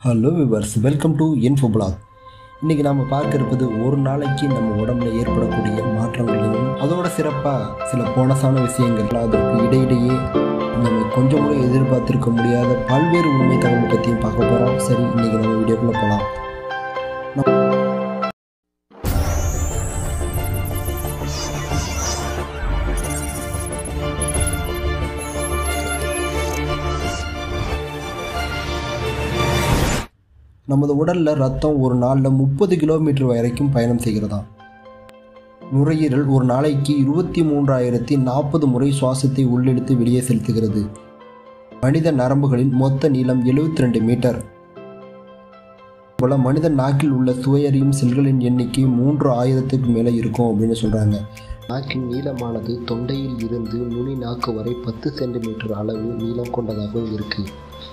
hello viewers welcome to info block இன்றைக்கி நாம் பார்க்க இருப்பது ஒரு நாளைக்கு நம்ம உடம்புல ஏற்படக்கூடிய மாற்றங்களையும் அதோட சிறப்பாக சில போனஸான விஷயங்கள் அதற்கு இடையிடையே நம்ம கொஞ்சம் கூட எதிர்பார்த்திருக்க முடியாத பல்வேறு உண்மை தகவல் பற்றியும் பார்க்க போகிறோம் சரி இன்றைக்கி நம்ம வீடியோக்குள்ளே போகலாம் நமது உடலில் ரத்தம் ஒரு நாளில் முப்பது கிலோமீட்டர் வரைக்கும் பயணம் செய்கிறதாம் நுரையீரல் ஒரு நாளைக்கு இருபத்தி மூன்றாயிரத்தி நாற்பது முறை சுவாசத்தை உள்ளெடுத்து வெளியே செலுத்துகிறது மனித நரம்புகளின் மொத்த நீளம் 72 ரெண்டு மீட்டர் போல மனித நாக்கில் உள்ள சுவையறியும் செல்களின் எண்ணிக்கை மூன்று ஆயிரத்துக்கு மேலே இருக்கும் அப்படின்னு சொல்கிறாங்க நாக்கின் நீளமானது தொண்டையில் இருந்து நுனி நாக்கு வரை பத்து சென்டிமீட்டர் அளவு நீளம் கொண்டதாக இருக்குது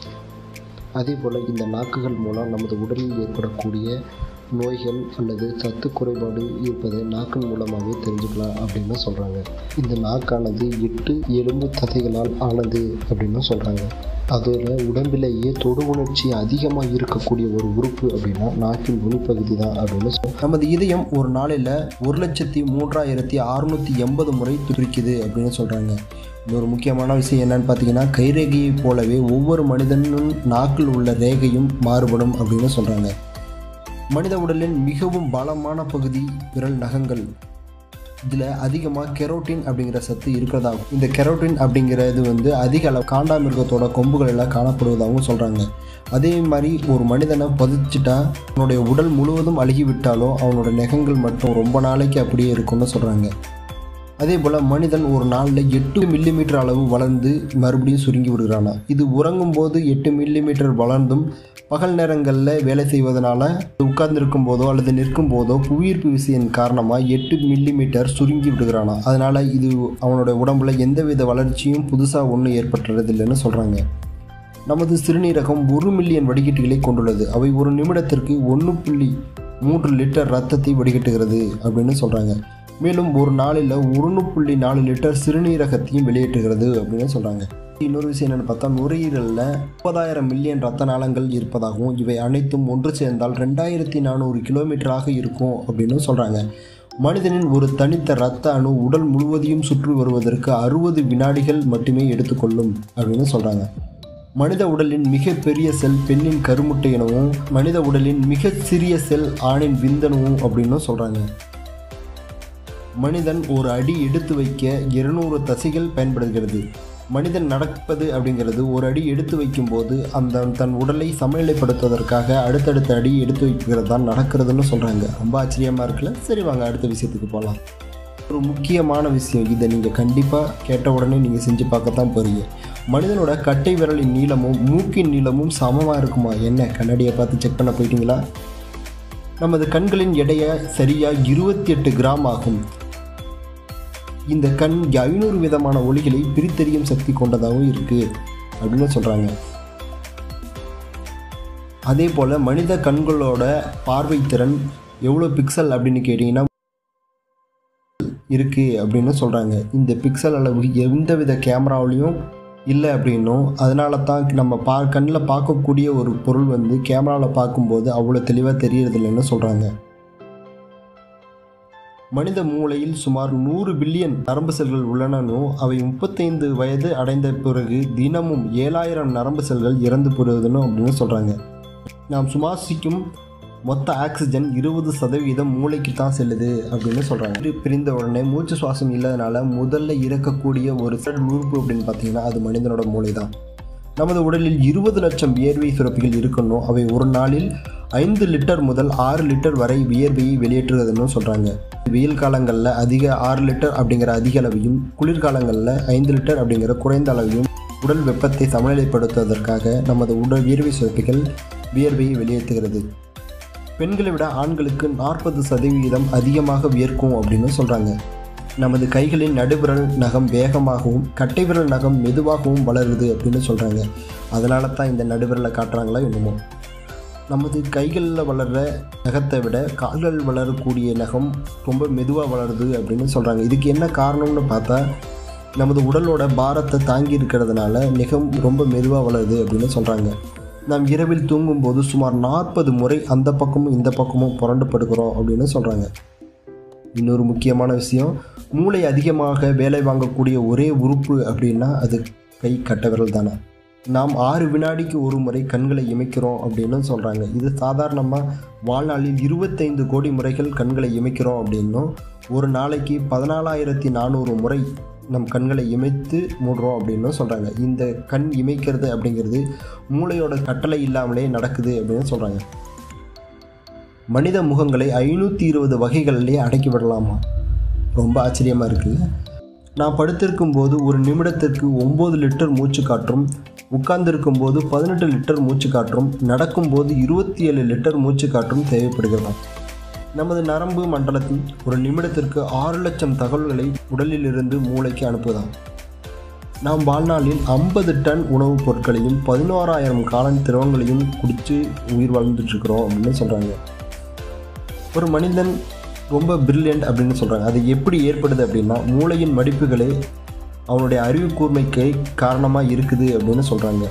அதே போல் இந்த நாக்குகள் மூலம் நமது உடலில் ஏற்படக்கூடிய நோய்கள் அல்லது சத்து குறைபாடு இருப்பதை நாக்கின் மூலமாகவே தெரிஞ்சுக்கலாம் அப்படின்னு சொல்கிறாங்க இந்த நாக்கானது எட்டு எலும்பு தசைகளால் ஆனது அப்படின்னு சொல்கிறாங்க அதோட உடம்பிலேயே தொடு உணர்ச்சி அதிகமாக இருக்கக்கூடிய ஒரு உறுப்பு அப்படின்னா நாக்கின் நுனிப்பகுதி தான் அப்படின்னு சொல் நமது இதயம் ஒரு நாளில் ஒரு லட்சத்தி மூன்றாயிரத்தி அறுநூற்றி எண்பது முறை துடிக்குது அப்படின்னு சொல்கிறாங்க இன்னொரு முக்கியமான விஷயம் என்னன்னு பார்த்தீங்கன்னா கைரேகையை போலவே ஒவ்வொரு மனிதனும் நாக்கில் உள்ள ரேகையும் மாறுபடும் அப்படின்னு சொல்கிறாங்க மனித உடலின் மிகவும் பலமான பகுதி விரல் நகங்கள் இதில் அதிகமாக கெரோட்டின் அப்படிங்கிற சத்து இருக்கிறதாகும் இந்த கெரோட்டின் அப்படிங்கிறது வந்து அதிக அளவு காண்டாமிருகத்தோட கொம்புகள் எல்லாம் காணப்படுவதாகவும் சொல்கிறாங்க அதே மாதிரி ஒரு மனிதனை பதிச்சுட்டா அவனுடைய உடல் முழுவதும் அழுகிவிட்டாலும் அவனோட நகங்கள் மட்டும் ரொம்ப நாளைக்கு அப்படியே இருக்கும்னு சொல்கிறாங்க அதே போல் மனிதன் ஒரு நாளில் எட்டு மில்லிமீட்டர் அளவு வளர்ந்து மறுபடியும் சுருங்கி விடுகிறானா இது உறங்கும் போது எட்டு மில்லிமீட்டர் வளர்ந்தும் பகல் நேரங்களில் வேலை செய்வதனால உட்கார்ந்திருக்கும் போதோ அல்லது நிற்கும் போதோ புவியீர்ப்பு விசையின் காரணமாக எட்டு மில்லிமீட்டர் சுருங்கி விடுகிறானா அதனால் இது அவனோட உடம்புல எந்தவித வளர்ச்சியும் புதுசாக ஒன்றும் ஏற்பட்டுறதில்லைன்னு சொல்கிறாங்க நமது சிறுநீரகம் ஒரு மில்லியன் வடிகட்டிகளை கொண்டுள்ளது அவை ஒரு நிமிடத்திற்கு ஒன்று புள்ளி மூன்று லிட்டர் ரத்தத்தை வடிகட்டுகிறது அப்படின்னு சொல்கிறாங்க மேலும் ஒரு நாளில் ஒன்று புள்ளி நாலு லிட்டர் சிறுநீரகத்தையும் வெளியேற்றுகிறது அப்படின்னு சொல்கிறாங்க இன்னொரு விஷயம் என்னென்னு பார்த்தா நுரையீரலில் முப்பதாயிரம் மில்லியன் ரத்த நாளங்கள் இருப்பதாகவும் இவை அனைத்தும் ஒன்று சேர்ந்தால் ரெண்டாயிரத்தி நானூறு கிலோமீட்டராக இருக்கும் அப்படின்னு சொல்கிறாங்க மனிதனின் ஒரு தனித்த இரத்த அணு உடல் முழுவதையும் சுற்றி வருவதற்கு அறுபது வினாடிகள் மட்டுமே எடுத்துக்கொள்ளும் அப்படின்னு சொல்கிறாங்க மனித உடலின் மிகப்பெரிய செல் பெண்ணின் கருமுட்டை எனவும் மனித உடலின் மிக சிறிய செல் ஆணின் விந்தணுவும் அப்படின்னும் சொல்கிறாங்க மனிதன் ஒரு அடி எடுத்து வைக்க இருநூறு தசைகள் பயன்படுகிறது மனிதன் நடப்பது அப்படிங்கிறது ஒரு அடி எடுத்து வைக்கும்போது அந்த தன் உடலை சமநிலைப்படுத்துவதற்காக அடுத்தடுத்த அடி எடுத்து வைக்கிறது தான் நடக்கிறதுன்னு சொல்கிறாங்க ரொம்ப ஆச்சரியமாக இருக்குல்ல சரி வாங்க அடுத்த விஷயத்துக்கு போகலாம் ஒரு முக்கியமான விஷயம் இதை நீங்கள் கண்டிப்பாக கேட்ட உடனே நீங்கள் செஞ்சு பார்க்கத்தான் போறீங்க மனிதனோட கட்டை விரலின் நீளமும் மூக்கின் நீளமும் சமமாக இருக்குமா என்ன கண்ணாடியை பார்த்து செக் பண்ண போயிட்டீங்களா நமது கண்களின் எடையை சரியாக இருபத்தி எட்டு கிராம் ஆகும் இந்த கண் ஐநூறு விதமான ஒளிகளை பிரித்தறியும் சக்தி கொண்டதாகவும் இருக்குது அப்படின்னு சொல்கிறாங்க அதே போல் மனித கண்களோட பார்வை திறன் எவ்வளோ பிக்சல் அப்படின்னு கேட்டிங்கன்னா இருக்குது அப்படின்னு சொல்கிறாங்க இந்த பிக்சல் அளவு எந்தவித கேமராவிலையும் இல்லை அப்படின்னும் அதனால தான் நம்ம பா கண்ணில் பார்க்கக்கூடிய ஒரு பொருள் வந்து கேமராவில் பார்க்கும்போது அவ்வளோ தெளிவாக தெரியறதில்லைன்னு சொல்கிறாங்க மனித மூளையில் சுமார் நூறு பில்லியன் நரம்பு செல்கள் உள்ளனனும் அவை முப்பத்தைந்து வயது அடைந்த பிறகு தினமும் ஏழாயிரம் நரம்பு செல்கள் இறந்து போடுவதுன்னு அப்படின்னு சொல்கிறாங்க நாம் சுவாசிக்கும் மொத்த ஆக்சிஜன் இருபது சதவீதம் மூளைக்கு தான் செல்லுது அப்படின்னு சொல்கிறாங்க பிரிந்த உடனே மூச்சு சுவாசம் இல்லாதனால முதல்ல இறக்கக்கூடிய ஒரு செல் உறுப்பு அப்படின்னு பார்த்தீங்கன்னா அது மனிதனோட மூளை தான் நமது உடலில் இருபது லட்சம் வியர்வை சுரப்பிகள் இருக்கணும் அவை ஒரு நாளில் ஐந்து லிட்டர் முதல் ஆறு லிட்டர் வரை வியர்வையை வெளியேற்றுவதுன்னு சொல்கிறாங்க வெயில் காலங்களில் அதிக ஆறு லிட்டர் அப்படிங்கிற அதிக அளவையும் குளிர்காலங்களில் ஐந்து லிட்டர் அப்படிங்கிற குறைந்த அளவையும் உடல் வெப்பத்தை சமநிலைப்படுத்துவதற்காக நமது உடல் வியர்வை சுரப்பிகள் வியர்வையை வெளியேற்றுகிறது பெண்களை விட ஆண்களுக்கு நாற்பது சதவீதம் அதிகமாக வியர்க்கும் அப்படின்னு சொல்கிறாங்க நமது கைகளின் நடுவிரல் நகம் வேகமாகவும் கட்டை விரல் நகம் மெதுவாகவும் வளருது அப்படின்னு சொல்கிறாங்க அதனால தான் இந்த நடுவிரலை காட்டுறாங்களா என்னமோ நமது கைகளில் வளர்கிற நகத்தை விட கால்கள் வளரக்கூடிய நகம் ரொம்ப மெதுவாக வளருது அப்படின்னு சொல்கிறாங்க இதுக்கு என்ன காரணம்னு பார்த்தா நமது உடலோட பாரத்தை தாங்கி இருக்கிறதுனால நகம் ரொம்ப மெதுவாக வளருது அப்படின்னு சொல்கிறாங்க நாம் இரவில் தூங்கும்போது சுமார் நாற்பது முறை அந்த பக்கமும் இந்த பக்கமும் புரண்டு படுக்கிறோம் அப்படின்னு சொல்கிறாங்க இன்னொரு முக்கியமான விஷயம் மூளை அதிகமாக வேலை வாங்கக்கூடிய ஒரே உறுப்பு அப்படின்னா அது கை கட்ட விரல் தானே நாம் ஆறு வினாடிக்கு ஒரு முறை கண்களை இமைக்கிறோம் அப்படின்னு சொல்கிறாங்க இது சாதாரணமாக வாழ்நாளில் இருபத்தைந்து கோடி முறைகள் கண்களை இமைக்கிறோம் அப்படின்னும் ஒரு நாளைக்கு பதினாலாயிரத்தி நானூறு முறை நம் கண்களை இமைத்து மூடுறோம் அப்படின்னு சொல்கிறாங்க இந்த கண் இமைக்கிறது அப்படிங்கிறது மூளையோட கட்டளை இல்லாமலே நடக்குது அப்படின்னு சொல்கிறாங்க மனித முகங்களை ஐநூற்றி இருபது வகைகளிலே அடக்கி விடலாமா ரொம்ப ஆச்சரியமாக இருக்குல்ல நான் படுத்திருக்கும் போது ஒரு நிமிடத்திற்கு ஒம்பது லிட்டர் மூச்சு காற்றும் உட்கார்ந்திருக்கும் போது பதினெட்டு லிட்டர் மூச்சு காற்றும் நடக்கும்போது இருபத்தி ஏழு லிட்டர் மூச்சு காற்றும் தேவைப்படுகிறதாம் நமது நரம்பு மண்டலத்தில் ஒரு நிமிடத்திற்கு ஆறு லட்சம் தகவல்களை உடலிலிருந்து மூளைக்கு அனுப்புதாம் நாம் வாழ்நாளில் ஐம்பது டன் உணவுப் பொருட்களையும் பதினோராயிரம் காலன் திரவங்களையும் குடித்து உயிர் வாழ்ந்துட்டுருக்குறோம் அப்படின்னு சொல்கிறாங்க ஒரு மனிதன் ரொம்ப பிரில்லியன்ட் அப்படின்னு சொல்கிறாங்க அது எப்படி ஏற்படுது அப்படின்னா மூளையின் மடிப்புகளே அவனுடைய அறிவு கூர்மைக்கு காரணமாக இருக்குது அப்படின்னு சொல்கிறாங்க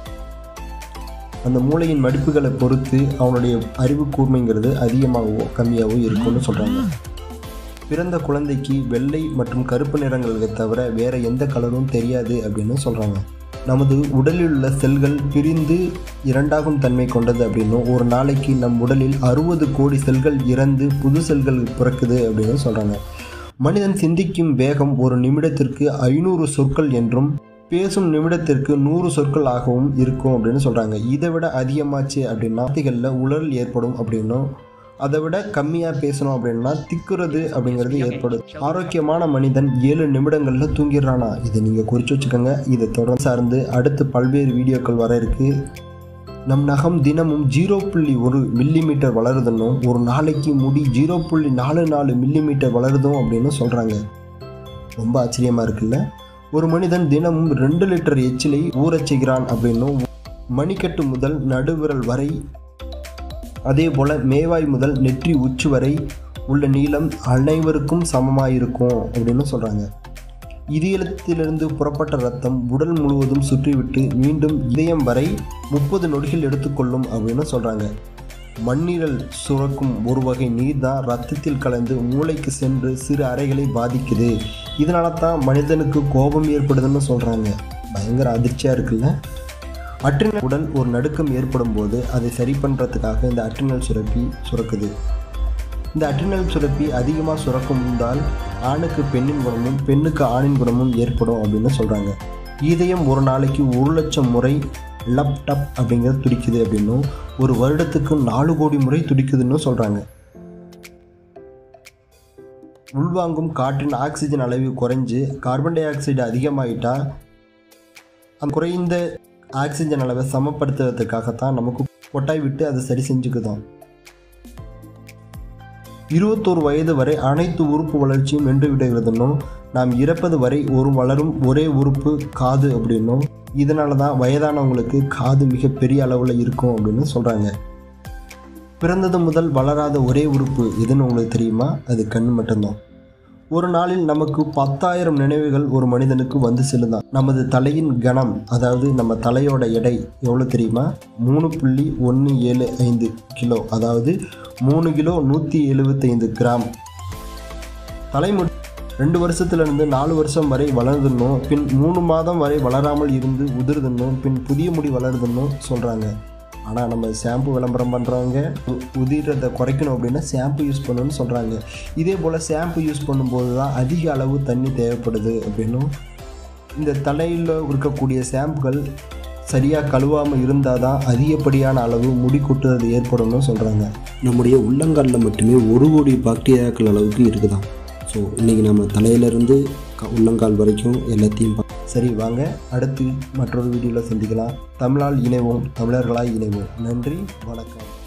அந்த மூளையின் மடிப்புகளை பொறுத்து அவனுடைய அறிவு கூர்மைங்கிறது அதிகமாகவோ கம்மியாகவோ இருக்கும்னு சொல்கிறாங்க பிறந்த குழந்தைக்கு வெள்ளை மற்றும் கருப்பு நிறங்களுக்கு தவிர வேற எந்த கலரும் தெரியாது அப்படின்னு சொல்கிறாங்க நமது உடலில் உள்ள செல்கள் பிரிந்து இரண்டாகும் தன்மை கொண்டது அப்படின்னும் ஒரு நாளைக்கு நம் உடலில் அறுபது கோடி செல்கள் இறந்து புது செல்கள் பிறக்குது அப்படின்னு சொல்கிறாங்க மனிதன் சிந்திக்கும் வேகம் ஒரு நிமிடத்திற்கு ஐநூறு சொற்கள் என்றும் பேசும் நிமிடத்திற்கு நூறு சொற்கள் ஆகவும் இருக்கும் அப்படின்னு சொல்கிறாங்க இதை விட அதிகமாச்சு அப்படின்னா வார்த்தைகளில் உலர் ஏற்படும் அப்படின்னும் அதை விட கம்மியாக பேசணும் அப்படின்னா திக்குறது அப்படிங்கிறது ஏற்படும் ஆரோக்கியமான மனிதன் ஏழு நிமிடங்களில் தூங்கிடுறானா இதை நீங்கள் குறித்து வச்சுக்கோங்க இதை தொடர்ந்து சார்ந்து அடுத்து பல்வேறு வீடியோக்கள் வர இருக்கு நம் நகம் தினமும் ஜீரோ புள்ளி ஒரு மில்லிமீட்டர் வளருதுன்னும் ஒரு நாளைக்கு முடி ஜீரோ புள்ளி நாலு நாலு மில்லிமீட்டர் வளருதும் அப்படின்னு சொல்கிறாங்க ரொம்ப ஆச்சரியமாக இருக்குல்ல ஒரு மனிதன் தினமும் ரெண்டு லிட்டர் எச்சிலை ஊறச் செய்கிறான் அப்படின்னும் மணிக்கட்டு முதல் நடுவிரல் வரை அதே போல் மேவாய் முதல் நெற்றி உச்சி வரை உள்ள நீளம் அனைவருக்கும் சமமாயிருக்கும் அப்படின்னு சொல்கிறாங்க இதயத்திலிருந்து புறப்பட்ட ரத்தம் உடல் முழுவதும் சுற்றிவிட்டு மீண்டும் இதயம் வரை முப்பது நொடிகள் எடுத்துக்கொள்ளும் அப்படின்னு சொல்கிறாங்க மண்ணீரல் சுரக்கும் ஒரு வகை நீர் தான் ரத்தத்தில் கலந்து மூளைக்கு சென்று சிறு அறைகளை பாதிக்குது இதனால தான் மனிதனுக்கு கோபம் ஏற்படுதுன்னு சொல்கிறாங்க பயங்கர அதிர்ச்சியாக இருக்குல்ல அட்ரினல் உடல் ஒரு நடுக்கம் ஏற்படும் போது அதை சரி பண்ணுறதுக்காக இந்த அட்ரினல் சுரப்பி சுரக்குது இந்த அட்ரினல் சுரப்பி அதிகமாக சுரக்கும்தால் ஆணுக்கு பெண்ணின் குணமும் பெண்ணுக்கு ஆணின் குணமும் ஏற்படும் அப்படின்னு சொல்கிறாங்க இதயம் ஒரு நாளைக்கு ஒரு லட்சம் முறை லப் டப் அப்படிங்கிறது துடிக்குது அப்படின்னும் ஒரு வருடத்துக்கு நாலு கோடி முறை துடிக்குதுன்னு சொல்கிறாங்க உள்வாங்கும் காற்றின் ஆக்சிஜன் அளவு குறைஞ்சு கார்பன் டை ஆக்சைடு அதிகமாயிட்டா அந்த குறைந்த ஆக்சிஜன் அளவை சமப்படுத்துவதற்காகத்தான் நமக்கு கொட்டாய் விட்டு அதை சரி செஞ்சுக்குதான் இருபத்தோரு வயது வரை அனைத்து உறுப்பு வளர்ச்சியும் வென்று விடுகிறதுன்னும் நாம் இறப்பது வரை ஒரு வளரும் ஒரே உறுப்பு காது அப்படின்னும் இதனால தான் வயதானவங்களுக்கு காது மிக பெரிய அளவில் இருக்கும் அப்படின்னு சொல்கிறாங்க பிறந்தது முதல் வளராத ஒரே உறுப்பு எதுன்னு உங்களுக்கு தெரியுமா அது கண் மட்டும்தான் ஒரு நாளில் நமக்கு பத்தாயிரம் நினைவுகள் ஒரு மனிதனுக்கு வந்து செல்லுதான் நமது தலையின் கணம் அதாவது நம்ம தலையோட எடை எவ்வளோ தெரியுமா மூணு புள்ளி ஒன்று ஏழு ஐந்து கிலோ அதாவது மூணு கிலோ நூற்றி எழுபத்தைந்து கிராம் தலைமுடி ரெண்டு வருஷத்துலேருந்து நாலு வருஷம் வரை வளருதுன்னும் பின் மூணு மாதம் வரை வளராமல் இருந்து உதிருதுன்னும் பின் புதிய முடி வளருதுன்னும் சொல்கிறாங்க ஆனால் நம்ம ஷாம்பு விளம்பரம் பண்ணுறவங்க உதிரத்தை குறைக்கணும் அப்படின்னா ஷாம்பு யூஸ் பண்ணணும்னு சொல்கிறாங்க இதே போல் ஷாம்பு யூஸ் பண்ணும்போது தான் அதிக அளவு தண்ணி தேவைப்படுது அப்படின்னும் இந்த தலையில் இருக்கக்கூடிய ஷாம்புகள் சரியாக கழுவாமல் இருந்தால் தான் அதிகப்படியான அளவு முடி கொட்டுறது ஏற்படும்னு சொல்கிறாங்க நம்முடைய உள்ளங்காலில் மட்டுமே ஒரு கோடி பாக்டீரியாக்கள் அளவுக்கு இருக்குதாம் ஸோ இன்றைக்கி நம்ம தலையிலேருந்து உள்ளங்கால் வரைக்கும் எல்லாத்தையும் பா- சரி வாங்க அடுத்து மற்றொரு வீடியோவில் சந்திக்கலாம் தமிழால் இணைவோம் தமிழர்களாய் இணைவோம் நன்றி வணக்கம்